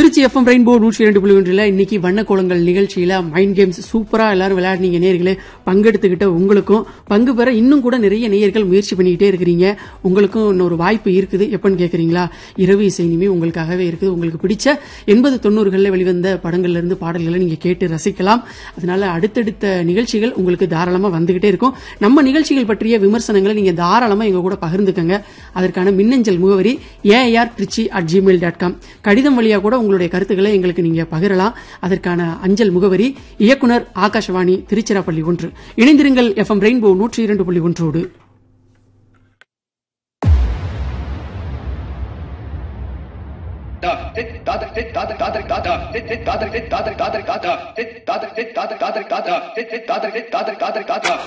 Trichy FM rainbow நூற்றி இரண்டு புள்ளி ஒன்றில் இன்னைக்கு வண்ணக்கோலங்கள் நிகழ்ச்சியில மைண்ட் கேம்ஸ் சூப்பரா எல்லாரும் விளையாடுனீங்க நேர்களே பங்கெடுத்துக்கிட்ட உங்களுக்கும் பங்கு பெற இன்னும் கூட நிறைய நேயர்கள் முயற்சி பண்ணிக்கிட்டே இருக்கிறீங்க உங்களுக்கும் இன்னொரு வாய்ப்பு இருக்குது எப்பன்னு கேக்குறீங்களா இரவு இசை இனிமே உங்களுக்காகவே இருக்குது உங்களுக்கு பிடிச்ச எண்பது தொண்ணூறுகளில் வெளிவந்த படங்கள்ல இருந்து பாடல்களை நீங்க கேட்டு ரசிக்கலாம் அதனால அடுத்தடுத்த நிகழ்ச்சிகள் உங்களுக்கு தாராளமா வந்துகிட்டே இருக்கும் நம்ம நிகழ்ச்சிகள் பற்றிய விமர்சனங்களை நீங்க தாராளமா எங்க கூட பகிர்ந்துக்கங்க அதற்கான மின்னஞ்சல் முகவரி AR Trichy at Gmail dot com கடிதம் வழியா கூட உங்களுடைய கருத்துக்களை எங்களுக்கு நீங்க பகிரலாம் அதற்கான அஞ்சல் முகவரி இயக்குனர் ஆகாஷவாணி திருச்சிராப்பள்ளி ஒன்று இணைந்திருங்கள் எஃப்எம் ரெயின்போ நூற்றி இரண்டு புள்ளி ஒன்றோடு காதல்